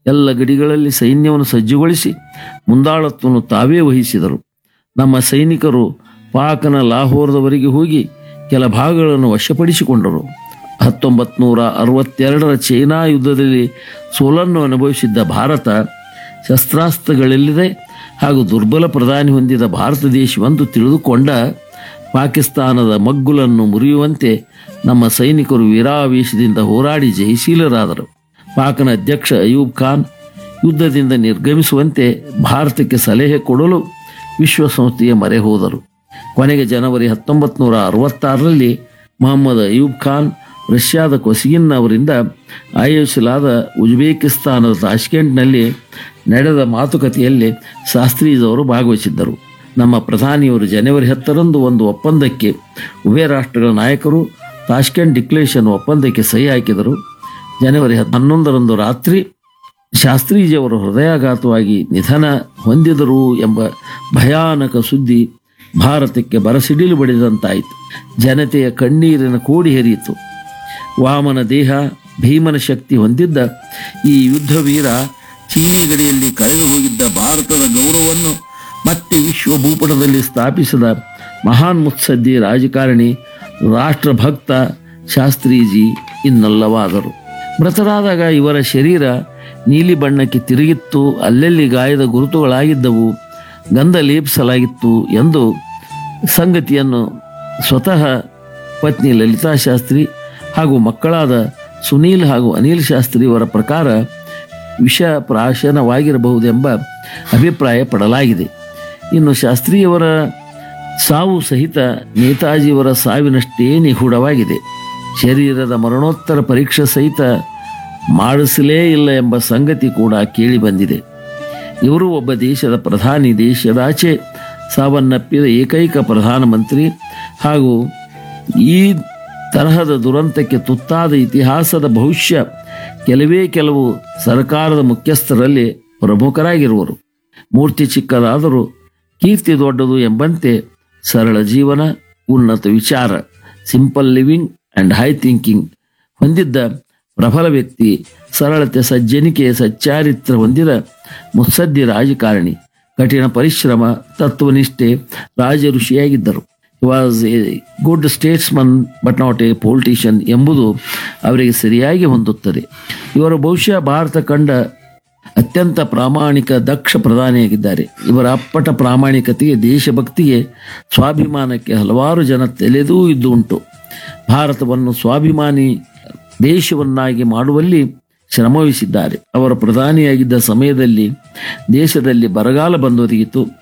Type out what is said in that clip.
ಎಲ್ಲ ಗಡಿಗಳಲ್ಲಿ ಸೈನ್ಯವನ್ನು ಸಜ್ಜುಗೊಳಿಸಿ ಮುಂದಾಳತ್ವವನ್ನು ತಾವೇ ವಹಿಸಿದರು ನಮ್ಮ ಸೈನಿಕರು ಪಾಕನ ಲಾಹೋರದವರೆಗೆ ಹೋಗಿ ಕೆಲ ಭಾಗಗಳನ್ನು ವಶಪಡಿಸಿಕೊಂಡರು ಹತ್ತೊಂಬತ್ತು ನೂರ ಅರವತ್ತೆರಡರ ಚೈನಾ ಯುದ್ಧದಲ್ಲಿ ಸೋಲನ್ನು ಅನುಭವಿಸಿದ್ದ ಭಾರತ ಶಸ್ತ್ರಾಸ್ತ್ರಗಳಿಲ್ಲದೆ ಹಾಗೂ ದುರ್ಬಲ ಪ್ರಧಾನಿ ಹೊಂದಿದ ಭಾರತ ದೇಶವೆಂದು ತಿಳಿದುಕೊಂಡ ಪಾಕಿಸ್ತಾನದ ಮಗ್ಗುಲನ್ನು ಮುರಿಯುವಂತೆ ನಮ್ಮ ಸೈನಿಕರು ವೀರಾವೇಶದಿಂದ ಹೋರಾಡಿ ಜಯಶೀಲರಾದರು ಪಾಕನ ಅಧ್ಯಕ್ಷ ಅಯೂಬ್ ಖಾನ್ ಯುದ್ಧದಿಂದ ನಿರ್ಗಮಿಸುವಂತೆ ಭಾರತಕ್ಕೆ ಸಲಹೆ ಕೊಡಲು ವಿಶ್ವಸಂಸ್ಥೆಯ ಮೊರೆ ಹೋದರು ಕೊನೆಗೆ ಜನವರಿ ಹತ್ತೊಂಬತ್ತು ನೂರ ಅರವತ್ತಾರರಲ್ಲಿ ಮೊಹಮ್ಮದ್ ಅಯೂಬ್ ಖಾನ್ ರಷ್ಯಾದ ಕೊಸಿಗಿನ್ ಅವರಿಂದ ಆಯೋಜಿಸಲಾದ ಉಜ್ಬೇಕಿಸ್ತಾನದ ತಾಷ್ಕೆಂಟ್ನಲ್ಲಿ ನಡೆದ ಮಾತುಕತೆಯಲ್ಲಿ ಶಾಸ್ತ್ರೀಜವರು ಭಾಗವಹಿಸಿದ್ದರು ನಮ್ಮ ಪ್ರಧಾನಿಯವರು ಜನವರಿ ಹತ್ತರಂದು ಒಂದು ಒಪ್ಪಂದಕ್ಕೆ ಉಭಯ ರಾಷ್ಟ್ರಗಳ ನಾಯಕರು ತಾಷ್ಕೆಂಟ್ ಡಿಕ್ಲೇರೇಷನ್ ಒಪ್ಪಂದಕ್ಕೆ ಸಹಿ ಹಾಕಿದರು ಜನವರಿ ಹನ್ನೊಂದರಂದು ರಾತ್ರಿ ಶಾಸ್ತ್ರೀಜಿಯವರು ಹೃದಯಾಘಾತವಾಗಿ ನಿಧನ ಹೊಂದಿದರು ಎಂಬ ಭಯಾನಕ ಸುದ್ದಿ ಭಾರತಕ್ಕೆ ಬರಸಿಡಿಲು ಬಡಿದಂತಾಯಿತು ಜನತೆಯ ಕಣ್ಣೀರಿನ ಕೋಡಿ ಹರಿಯಿತು ವಾಮನ ದೇಹ ಭೀಮನ ಶಕ್ತಿ ಹೊಂದಿದ್ದ ಈ ಯುದ್ಧ ವೀರ ಚೀನಿ ಗಡಿಯಲ್ಲಿ ಕಳೆದು ಹೋಗಿದ್ದ ಭಾರತದ ಗೌರವವನ್ನು ಮತ್ತೆ ವಿಶ್ವ ಭೂಪಟದಲ್ಲಿ ಸ್ಥಾಪಿಸಿದ ಮಹಾನ್ ಮುತ್ಸದ್ದಿ ರಾಜಕಾರಣಿ ರಾಷ್ಟ್ರಭಕ್ತ ಶಾಸ್ತ್ರೀಜಿ ಇನ್ನಲ್ಲವಾದರು ಮೃತರಾದಾಗ ಇವರ ಶರೀರ ನೀಲಿ ಬಣ್ಣಕ್ಕೆ ತಿರುಗಿತ್ತು ಅಲ್ಲಲ್ಲಿ ಗಾಯದ ಗುರುತುಗಳಾಗಿದ್ದವು ಗಂಧ ಲೇಪಿಸಲಾಗಿತ್ತು ಎಂದು ಸಂಗತಿಯನ್ನು ಸ್ವತಃ ಪತ್ನಿ ಲಲಿತಾ ಶಾಸ್ತ್ರಿ ಹಾಗೂ ಮಕ್ಕಳಾದ ಸುನೀಲ್ ಹಾಗೂ ಅನಿಲ್ ಶಾಸ್ತ್ರಿ ಅವರ ಪ್ರಕಾರ ವಿಷ ಪ್ರಾಶನವಾಗಿರಬಹುದೆಂಬ ಅಭಿಪ್ರಾಯ ಪಡಲಾಗಿದೆ ಇನ್ನು ಶಾಸ್ತ್ರಿಯವರ ಸಾವು ಸಹಿತ ನೇತಾಜಿಯವರ ಸಾವಿನಷ್ಟೇ ನಿಗೂಢವಾಗಿದೆ ಶರೀರದ ಮರಣೋತ್ತರ ಪರೀಕ್ಷೆ ಸಹಿತ ಮಾಡಿಸಲೇ ಇಲ್ಲ ಎಂಬ ಸಂಗತಿ ಕೂಡ ಕೇಳಿಬಂದಿದೆ ಇವರು ಒಬ್ಬ ದೇಶದ ಪ್ರಧಾನಿ ದೇಶದಾಚೆ ಸಾವನ್ನಪ್ಪಿದ ಏಕೈಕ ಪ್ರಧಾನಮಂತ್ರಿ ಹಾಗೂ ಈ ತರಹದ ದುರಂತಕ್ಕೆ ತುತ್ತಾದ ಇತಿಹಾಸದ ಭವಿಷ್ಯ ಕೆಲವೇ ಕೆಲವು ಸರ್ಕಾರದ ಮುಖ್ಯಸ್ಥರಲ್ಲಿ ಪ್ರಮುಖರಾಗಿರುವರು ಮೂರ್ತಿ ಚಿಕ್ಕದಾದರೂ ಕೀರ್ತಿ ದೊಡ್ಡದು ಎಂಬಂತೆ ಸರಳ ಜೀವನ ಉನ್ನತ ವಿಚಾರ simple living and high thinking ಹೊಂದಿದ್ದ ಪ್ರಬಲ ವ್ಯಕ್ತಿ ಸರಳತೆ ಸಜ್ಜನಿಕೆ ಸಚ್ಚಾರಿತ್ರ ಹೊಂದಿದ ಮುತ್ಸದ್ದಿ ರಾಜಕಾರಣಿ ಕಠಿಣ ಪರಿಶ್ರಮ ತತ್ವನಿಷ್ಠೆ ರಾಜ ಋಷಿಯಾಗಿದ್ದರು was a good statesman but not a politician ಎಂಬುದು ಅವರಿಗೆ ಸರಿಯಾಗಿ ಹೊಂದುತ್ತದೆ ಇವರು ಬಹುಶಃ ಭಾರತ ಕಂಡ ಅತ್ಯಂತ ಪ್ರಾಮಾಣಿಕ ದಕ್ಷ ಪ್ರಧಾನಿಯಾಗಿದ್ದಾರೆ ಇವರ ಅಪ್ಪಟ ಪ್ರಾಮಾಣಿಕತೆಗೆ ದೇಶಭಕ್ತಿಗೆ ಸ್ವಾಭಿಮಾನಕ್ಕೆ ಹಲವಾರು ಜನ ತಲೆದೂ ಇದ್ದು ಉಂಟು ಭಾರತವನ್ನು ಸ್ವಾಭಿಮಾನಿ ದೇಶವನ್ನಾಗಿ ಮಾಡುವಲ್ಲಿ ಶ್ರಮವಹಿಸಿದ್ದಾರೆ ಅವರ ಪ್ರಧಾನಿಯಾಗಿದ್ದ ಸಮಯದಲ್ಲಿ ದೇಶದಲ್ಲಿ ಬರಗಾಲ ಬಂದೊದಗಿತು